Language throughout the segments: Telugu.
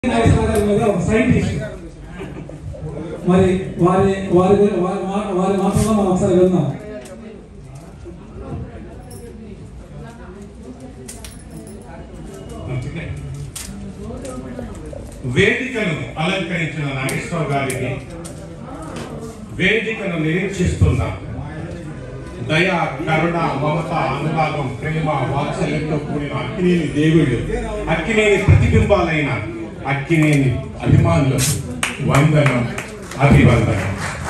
నాగేశ్వరరావు మీద ఒక సైంటిస్ట్ మరి వారి వారి వారి మా- వారి మాటల్లో మనం ఒకసారి విందాం వేదికను అలంకరించిన నాగేశ్వర గారికి వేదికను నిరీక్షిస్తున్న దయ కరుణ మమత అనురాగం ప్రేమ వాత్సల్యంతో కూడిన అక్కినేని దేవుడు అక్కినేని ప్రతిబింబాలైన అక్కినేని అభిమానులు వందనం అభివందనం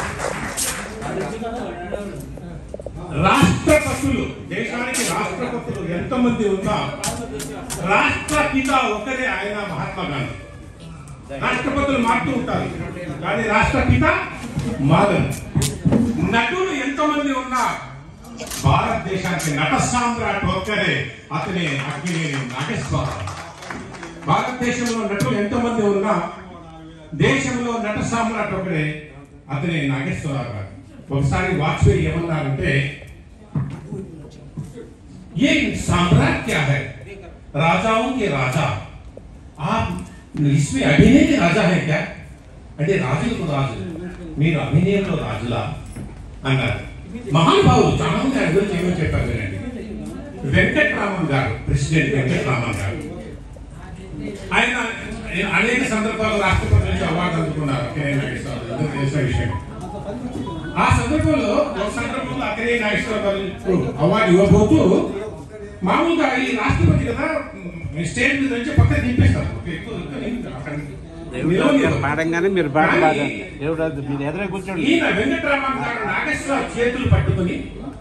రాష్ట్రపతులు దేశానికి రాష్ట్రపతులు ఎంతమంది ఉన్నా రాష్ట్రపిత ఒకరే ఆయన మహాత్మా గాంధీ రాష్ట్రపతులు మారుతూ ఉంటారు కానీ రాష్ట్రపిత మాదన్ నటులు ఎంతమంది ఉన్నా భారతదేశానికి నట సామ్రాట్ ఒక్కరే అతనే అగ్నినేని నాగేశ్వరరావు భారతదేశంలో నటులు ఎంతమంది ఉన్నా దేశంలో నట సామ్రాట్ ఒకరే అతనే నాగేశ్వరరావు గారు ఒకసారి వాజ్పేయి ఏమన్నారంటే ये साम्राट क्या है राजाओं के राजा आप इसमें अभिनय के राजा है क्या అంటే రాజులకు రాజు మీరు అభినయంలో రాజులా అన్నారు మహానుభావులు చాలా మంది ఆయన గురించి ఏమో చెప్పారు వినండి వెంకట్రామన్ గారు ప్రెసిడెంట్ వెంకట్రామన్ గారు ఆయన అనేక సందర్భాల్లో రాష్ట్రపతి నుంచి అవార్డు అందుకున్నారు అక్కినేని నాగేశ్వరరావు గారు. అందరికీ తెలిసిన విషయం ఆ సందర్భంలో ఒక సందర్భంలో అక్కడే నాగేశ్వర గారు అవార్డు ఇవ్వబోతూ మామూలుగా ఈ రాష్ట్రపతి కదా మీ స్టేట్ మీద నుంచి పక్కన దింపేస్తారు ఎక్కువ ఎక్కువ నింపుతారు. అక్కడ నిలవనివ్వరు. పాడంగానే మీరు పాట కానీ పాడండి దేవుడు అది మీరు ఎదురే కూర్చోండి ఈయన వెంకటరామన్ గారు నాగేశ్వర చేతులు పట్టుకుని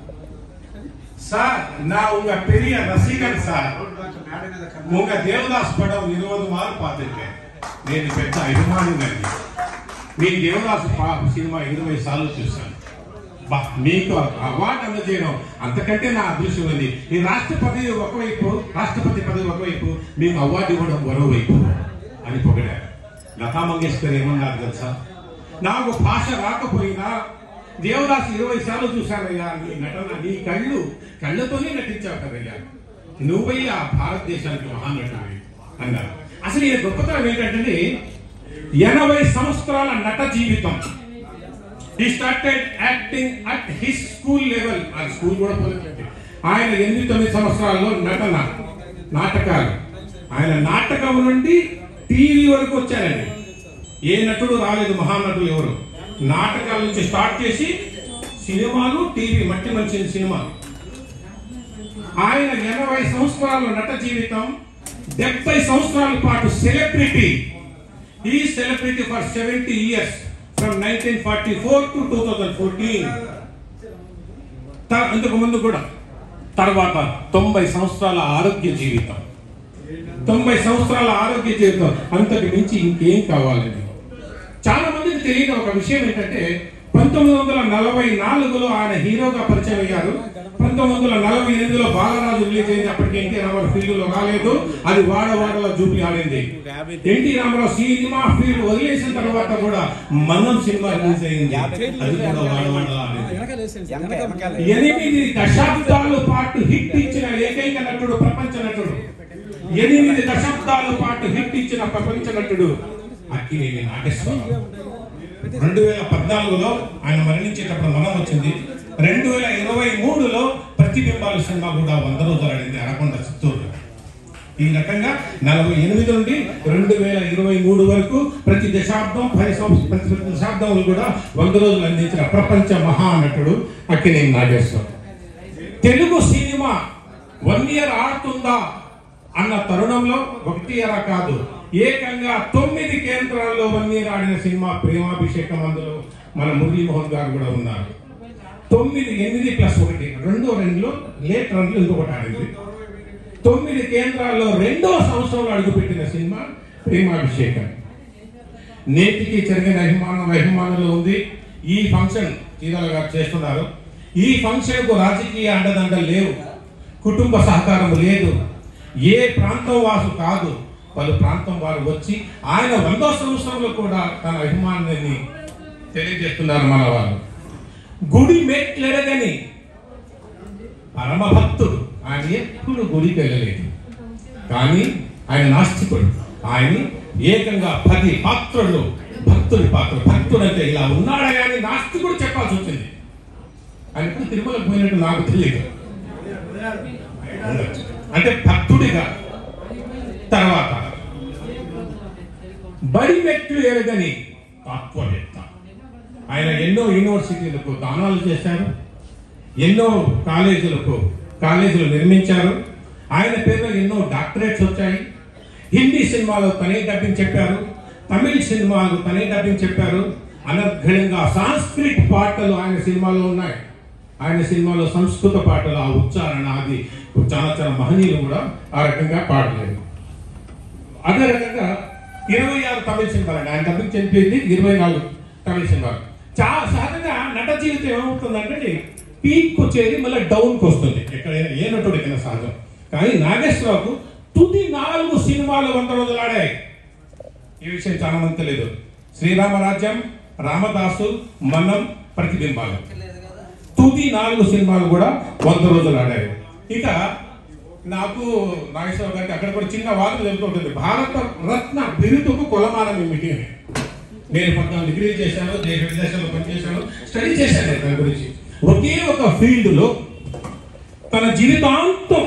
సార్ నా உங்க பெரிய ரசிகன் சார் உங்க దేవదాస్ పడం ఇరవై మారు పాతిరికాను నేను పెద్ద అభిమానినండి మీ దేవదాసు పా- సినిమా ఇరవై సార్లు చూశాను బా మీకు అవార్డు అందజేయడం అంతకంటే నా అదృష్టం ఉంది ఈ రాష్ట్రపతి ఒకవైపు రాష్ట్రపతి పదవి ఒకవైపు మీకు అవార్డు ఇవ్వడం మరోవైపు అని పొగిడారు లతా మంగేష్కర్ ఏమన్నారు తెలుసా నాకు భాష రాకపోయినా దేవదాసు ఇరవై సార్లు చూశానయ్యా నీ నటన నీ కళ్ళు కళ్ళతోనే నటించావు కదయ్యా నువ్వయ్యి ఆ భారతదేశానికి మహానటుడి అన్నారు అసలు ఈ గొప్పతనం ఏంటంటే ఎనభై సంవత్సరాల నట జీవితం ఈ started acting at his school level ఆ స్కూల్ కూడా పోలేదు ఆయన ఎనిమిది తొమ్మిది సంవత్సరాల్లో నటన నాటకాలు ఆయన నాటకం నుండి టీవీ వరకు వచ్చారండి ఏ నటుడు రాలేదు మహానటులు ఎవరు నాటకాల నుంచి స్టార్ట్ చేసి సినిమాలు టీవీ మట్టి మంచి సినిమా ఆయన ఎనభై సంవత్సరాల నట జీవితం డెబ్బై సంవత్సరాల పాటు సెలబ్రిటీ ఈ celebrity for seventy years from nineteen forty four to two thousand fourteen ఇంతకు ముందు కూడా తర్వాత తొంభై సంవత్సరాల ఆరోగ్య జీవితం తొంభై సంవత్సరాల ఆరోగ్య జీవితం అంతకు మించి ఇంకేం కావాలని చాలా మందికి తెలియని ఒక విషయం ఏంటంటే పంతొమ్మిది వందల నలభై నాలుగులో ఆయన హీరోగా పరిచయం అయ్యారు పంతొమ్మిది వందల నలభై ఎనిమిదిలో బాలరాజు రిలీజ్ అయింది అప్పటికి ఎన్టీ రామారావు ఫీల్డ్ లో రాలేదు అది వాడవాడలో చూపి ఆడింది ఎన్టీ రామారావు సినిమా ఫీల్డ్ వదిలేసిన తర్వాత కూడా మనం సినిమా రిలీజ్ అయింది అది కూడా వాడవాడలో ఆడింది ఎనిమిది దశాబ్దాల పాటు హిట్ ఇచ్చిన ఏకైక నటుడు ప్రపంచ నటుడు ఎనిమిది దశాబ్దాల పాటు హిట్ ఇచ్చిన ప్రపంచ నటుడు అక్కినేని నాగేశ్వరరావు రెండు వేల పద్నాలుగులో ఆయన మరణించేటప్పుడు మరణం వచ్చింది రెండు వేల ఇరవై మూడులో ప్రతిబింబాలు సినిమా కూడా వంద రోజులు ఆడింది అరకొండ చిత్తూరు ఈ రకంగా నలభై ఎనిమిది నుండి రెండు వేల ఇరవై మూడు వరకు ప్రతి దశాబ్దం పది సంవత్సరం ప్రతి ప్రతి దశాబ్దంలో కూడా వంద రోజులు అందించిన ప్రపంచ మహానటుడు Akkineni Nageswara Rao Telugu cinema one year ఆడుతుందా అన్న తరుణంలో ఒకటి అలా కాదు ఏకంగా తొమ్మిది కేంద్రాల్లో వన్ ఇయర్ ఆడిన సినిమా ప్రేమాభిషేకం అందులో మన మురళీమోహన్ గారు కూడా ఉన్నారు తొమ్మిది ఎనిమిది ప్లస్ ఒకటి రెండో రెండులో లేట్ రన్లు ఇంకొకటి ఆడింది తొమ్మిది కేంద్రాల్లో రెండో సంవత్సరంలో అడుగుపెట్టిన సినిమా ప్రేమాభిషేకం నేటికి జరిగిన అభిమానం అభిమానులు ఉంది ఈ ఫంక్షన్ చీరాల గారు చేస్తున్నారు ఈ ఫంక్షన్ కు రాజకీయ అండదండలు లేవు కుటుంబ సహకారం లేదు ఏ ప్రాంతం వాసు కాదు పలు ప్రాంతం వారు వచ్చి ఆయన వందో సంవత్సరంలో కూడా తన అభిమానాన్ని తెలియజేస్తున్నారు మన వాళ్ళు గుడి మెట్లెడగని పరమ భక్తుడు ఆయన ఎప్పుడు గుడికి వెళ్ళలేదు కానీ ఆయన నాస్తికుడు ఆయన ఏకంగా పది పాత్రలు భక్తుడి పాత్ర భక్తుడు అంటే ఇలా ఉన్నాడా అని నాస్తికుడు చెప్పాల్సి వచ్చింది ఆయన ఎప్పుడు తిరుమలకు పోయినట్టు నాకు తెలియదు అంటే భక్తుడిగా తర్వాత బడి వ్యక్తులు ఎరగని తత్వవేత్త ఆయన ఎన్నో యూనివర్సిటీలకు దానాలు చేశారు ఎన్నో కాలేజీలకు కాలేజీలు నిర్మించారు ఆయన పేరులో ఎన్నో డాక్టరేట్స్ వచ్చాయి హిందీ సినిమాలో తనే డబ్బింగ్ చెప్పారు తమిళ సినిమాలు తనే డబ్బింగ్ చెప్పారు అనర్ఘణంగా సాంస్క్రిట్ పాటలు ఆయన సినిమాలో ఉన్నాయి ఆయన సినిమాలో సంస్కృత పాటలు ఆ ఉచ్చారణ అది చాలా చాలా మహనీయులు కూడా ఆ రకంగా పాడలేదు అదే రకంగా ఇరవై ఆరు తమిళ సినిమాలు అండి ఆయన డబ్బింగ్ చనిపోయింది ఇరవై నాలుగు తమిళ సినిమాలు చాలా సహజంగా నట జీవితం ఏమవుతుందంటే పీక్ వచ్చేది మళ్ళీ డౌన్కి వస్తుంది ఎక్కడైనా ఏ నటుడికైనా సహజం కానీ నాగేశ్వరరావుకు తుది నాలుగు సినిమాలు వంద రోజులు ఆడాయి ఈ విషయం చాలా మంది తెలియదు శ్రీరామరాజ్యం రామదాసు మనం ప్రతిబింబాలు తుది నాలుగు సినిమాలు కూడా వంద రోజులు ఆడాయి ఇక నాకు నాగేశ్వర గారికి అక్కడ కూడా చిన్న వాదన జరుగుతుంటుంది భారత రత్న బిరుదుకు కొలమానం ఏమిటి అని నేను పద్నాలుగు డిగ్రీలు చేశాను దేశ విదేశాల్లో పనిచేశాను స్టడీ చేశాను దాని గురించి ఒకే ఒక ఫీల్డ్లో తన జీవితాంతం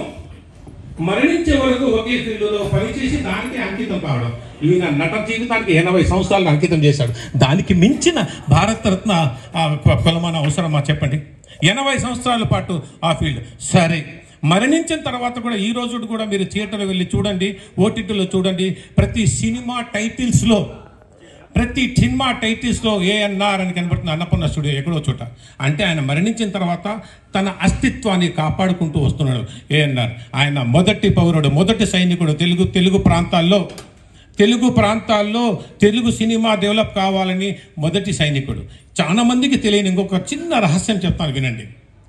మరణించే వరకు ఒకే ఫీల్డ్లో పనిచేసి దానికి అంకితం కావడం ఈయన నట జీవితానికి ఎనభై సంవత్సరాలు అంకితం చేశాడు దానికి మించిన భారతరత్న ఆ, కొ- కొలమానం అవసరమా చెప్పండి ఎనభై సంవత్సరాల పాటు ఆ ఫీల్డ్ సరే మరణించిన తర్వాత కూడా ఈ రోజు కూడా మీరు థియేటర్లో వెళ్ళి చూడండి ఓటీటీలో చూడండి ప్రతి సినిమా టైటిల్స్లో ప్రతి సినిమా టైటిల్స్లో ఏఎన్ఆర్ అని కనబడుతుంది అన్నపూర్ణ స్టూడియో ఎక్కడో చోట అంటే ఆయన మరణించిన తర్వాత తన అస్తిత్వాన్ని కాపాడుకుంటూ వస్తున్నాడు ఏఎన్ఆర్ ఆయన మొదటి పౌరుడు మొదటి సైనికుడు తెలుగు తెలుగు ప్రాంతాల్లో తెలుగు ప్రాంతాల్లో తెలుగు సినిమా డెవలప్ కావాలని మొదటి సైనికుడు చాలా మందికి తెలియని ఇంకొక చిన్న రహస్యం చెప్తాను వినండి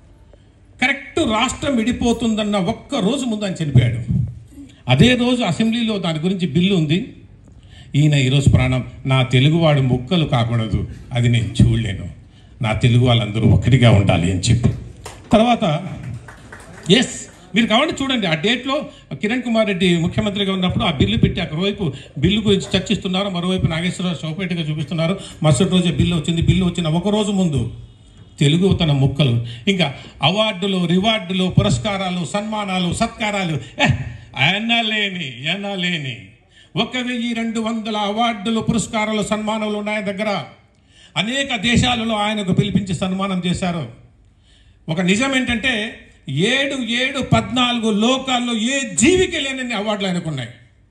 కరెక్ట్ రాష్ట్రం విడిపోతుందన్న ఒక్క రోజు ముందు ఆయన చనిపోయాడు అదే రోజు అసెంబ్లీలో దాని గురించి బిల్లు ఉంది ఈయన ఈరోజు ప్రాణం నా తెలుగువాడు ముక్కలు కాకూడదు అది నేను చూడలేను నా తెలుగు వాళ్ళందరూ ఒకటిగా ఉండాలి అని చెప్పి తర్వాత ఎస్ మీరు కావాలంటే చూడండి ఆ డేట్లో కిరణ్ కుమార్ రెడ్డి ముఖ్యమంత్రిగా ఉన్నప్పుడు ఆ బిల్లు పెట్టి ఒకవైపు బిల్లు గురించి చర్చిస్తున్నారు మరోవైపు నాగేశ్వరరావు చౌపేటగా చూపిస్తున్నారు మరుసటి రోజే బిల్లు వచ్చింది బిల్లు వచ్చిన ఒక రోజు ముందు తెలుగు తన ముక్కలు ఇంకా అవార్డులు రివార్డులు పురస్కారాలు సన్మానాలు సత్కారాలు ఏ, ఎనలేని ఎనలేని ఒక వెయ్యి రెండు వందల అవార్డులు పురస్కారాలు సన్మానాలు ఉన్నాయి దగ్గర అనేక దేశాలలో ఆయనకు పిలిపించి సన్మానం చేశారు ఒక నిజం ఏంటంటే ఏడు ఏడు పద్నాలుగు లోకాల్లో ఏ జీవికి లేనన్ని అవార్డులు ఆయనకున్నాయి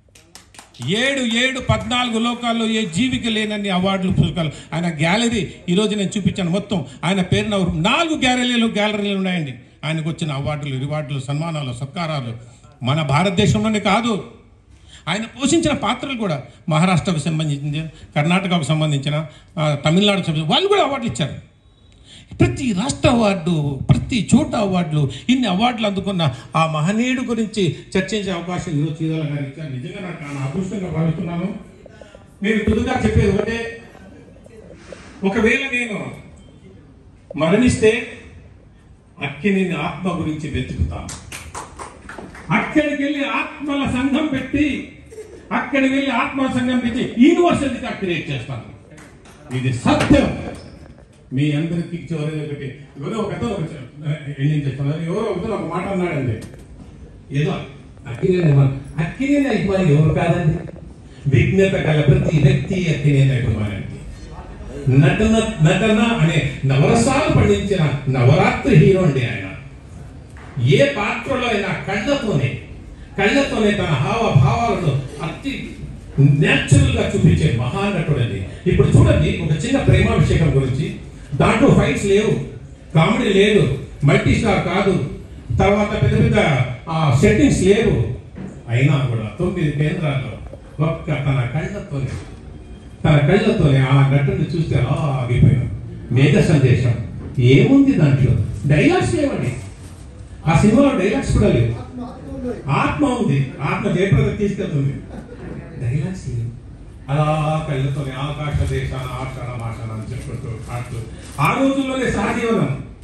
ఏడు ఏడు పద్నాలుగు లోకాల్లో ఏ జీవికి లేనన్ని అవార్డులు పుస్తకాలు ఆయన గ్యాలరీ ఈరోజు నేను చూపించాను మొత్తం ఆయన పేరున నాలుగు గ్యాలరీలు గ్యాలరీలు ఉన్నాయండి ఆయనకు వచ్చిన అవార్డులు రివార్డులు సన్మానాలు సత్కారాలు మన భారతదేశంలోనే కాదు ఆయన పోషించిన పాత్రలు కూడా మహారాష్ట్రకు సంబంధించిన కర్ణాటకకు సంబంధించిన ఆ, తమిళనాడుకు సంబంధించిన వాళ్ళు కూడా అవార్డులు ఇచ్చారు ప్రతి రాష్ట్ర అవార్డు ప్రతి చోట అవార్డులు ఇన్ని అవార్డులు అందుకున్న ఆ మహనీయుడు గురించి చర్చించే అవకాశం ఈరోజు చీరాల గారు ఇచ్చారు నిజంగా నాకు చాలా అదృష్టంగా భావిస్తున్నాను నేను తుదుగా చెప్పేది ఒకటే ఒకవేళ నేను మరణిస్తే అక్కిని ఆత్మ గురించి వెతుకుతాను అక్కడికి వెళ్ళి ఆత్మల సంఘం పెట్టి అక్కడికి వెళ్ళి ఆత్మల సంఘం పెట్టి యూనివర్సిటీ క్రియేట్ చేస్తాను ఇది సత్యం మీ అందరికి చివరి ఒకటి ఎవరో ఒక అతను ఒక ఎండింగ్ చేస్తున్నారు ఎవరో ఒకరు ఒక మాట అన్నాడండి ఏదో అక్కినే అక్కినే అభిమాని ఎవరు కాదండి విజ్ఞత గల ప్రతి వ్యక్తి అక్కినే అభిమాని నటన నటన అనే నవరసాలు పండించిన నవరాత్రి హీరో అండి ఆయన ఏ పాత్రలో అయినా కళ్ళతోనే కళ్ళతోనే తన హావభావాలను అతి నేచురల్ గా చూపించే మహానటుడు అది ఇప్పుడు చూడండి ఒక చిన్న ప్రేమాభిషేకం గురించి దాంట్లో ఫైట్స్ లేవు కామెడీ లేదు మల్టీ స్టార్ కాదు తర్వాత పెద్ద పెద్ద సెట్టింగ్స్ లేవు అయినా కూడా తొమ్మిది కేంద్రాల్లో ఒక్క తన కళ్ళతోనే తన కళ్ళతోనే ఆ నటుని చూస్తే ఆ ఆగిపోయాం మేఘ సందేశం ఏముంది దాంట్లో డైలాగ్స్ లేవండి ఆ సినిమాలో డైలాగ్స్ కూడా లేవు ఆత్మ ఉంది ఆత్మ జయప్రద తీసుకెళ్తుంది డైలాగ్స్ లేవు అలా కళ్ళతోనే ఆకాశ దేశాన ఆషాఢ మాషాణ అని చెప్పుకుంటూ పాడుతూ ఆ రోజుల్లోనే సహజీవనం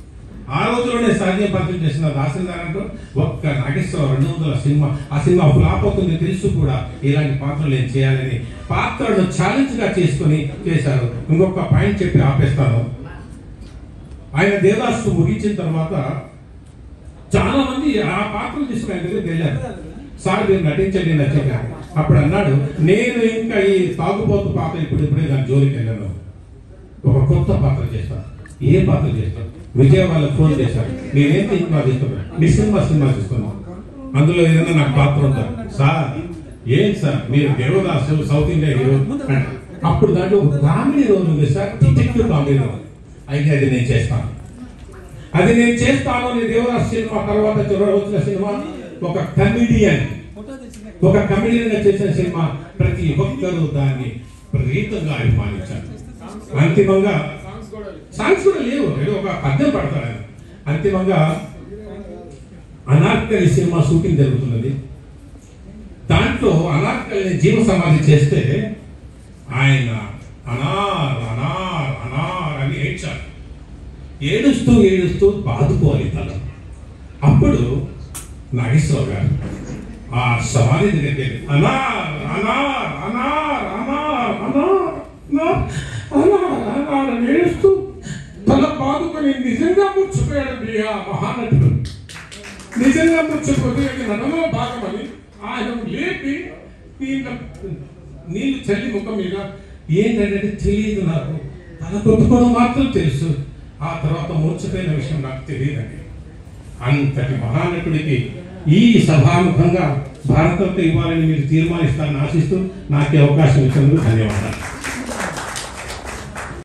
ఆ రోజులోనే సాధ్యపరిచయం చేసిన తహసీల్దార్ అంటూ ఒక్క నాగేశ్వరరావు రెండు వందల సినిమా ఆ సినిమా ఫ్లాప్ అవుతుంది తెలుసు కూడా ఇలాంటి పాత్రలు నేను చేయాలని పాత్రను ఛాలెంజ్ గా చేసుకొని చేశారు ఇంకొక పాయింట్ చెప్పి ఆపేస్తాను ఆయన దేవాసు ముగించిన తర్వాత చాలా మంది ఆ పాత్రలు తీసుకుని ఆయన దగ్గరికి వెళ్ళారు సార్ మీరు నటించండి నచ్చక అప్పుడు అన్నాడు నేను ఇంకా ఈ తాగుబోతు పాత్ర ఇప్పుడు ఇప్పుడే దాని జోలికి వెళ్ళాను ఒక కొత్త పాత్ర చేస్తాను ఏ పాత్ర చేస్తాను విజయ్ వాళ్ళకి ఫోన్ చేశారు నేనేం సినిమా తీస్తున్నాను మీ సినిమా సినిమా తీస్తున్నాను అందులో ఏదైనా నాకు పాత్ర ఉందా సార్ ఏం సార్ మీరు దేవదాసు సౌత్ ఇండియా హీరో అప్పుడు దాంట్లో ఒక కామెడీ రోల్ ఉంది సార్ డిటెక్టివ్ కామెడీ రోల్ అయితే అది నేను చేస్తాను అది నేను చేస్తాను అని దేవదాస్ సినిమా తర్వాత చివరి వచ్చిన సినిమా ఒక కమిడియన్ ఒక కమిడియన్ గా చేసిన సినిమా ప్రతి ఒక్కరూ దాన్ని ప్రీతంగా అభిమానించారు అంతిమంగా సాంగ్స్ కూడా లేవు ఏదో ఒక పద్యం పడతాడు ఆయన అంతిమంగా అనార్కలి సినిమా షూటింగ్ జరుగుతున్నది దాంట్లో అనార్కలిని జీవ సమాధి చేస్తే ఆయన అనార్ అనార్ అనార్ అని ఏడ్చారు ఏడుస్తూ ఏడుస్తూ బాదుకోవాలి తల అప్పుడు నాగేశ్వరరావు గారు ఆ సమాధి దగ్గరికి వెళ్ళి అనార్ అనార్ అనార్ అనార్ అనార్ అనార్ అనార్ అనార్ అని ఏడుస్తూ తల బాదుకొని నిజంగా ముచ్చిపోయాడు ఆ మహానటుడు నిజంగా ముచ్చిపోతే అది నడలో భాగమని ఆయన లేపి నీళ్ళ నీళ్లు చల్లి ముఖం మీద ఏంటంటే తెలియదు నాకు తల కొట్టుకోవడం మాత్రం తెలుసు ఆ తర్వాత మూర్చపోయిన విషయం నాకు తెలియదండి అంతటి మహానటుడికి ఈ సభాముఖంగా భారతంతో ఇవ్వాలని మీరు తీర్మానిస్తారని ఆశిస్తూ నాకు ఈ అవకాశం ఇచ్చినందుకు ధన్యవాదాలు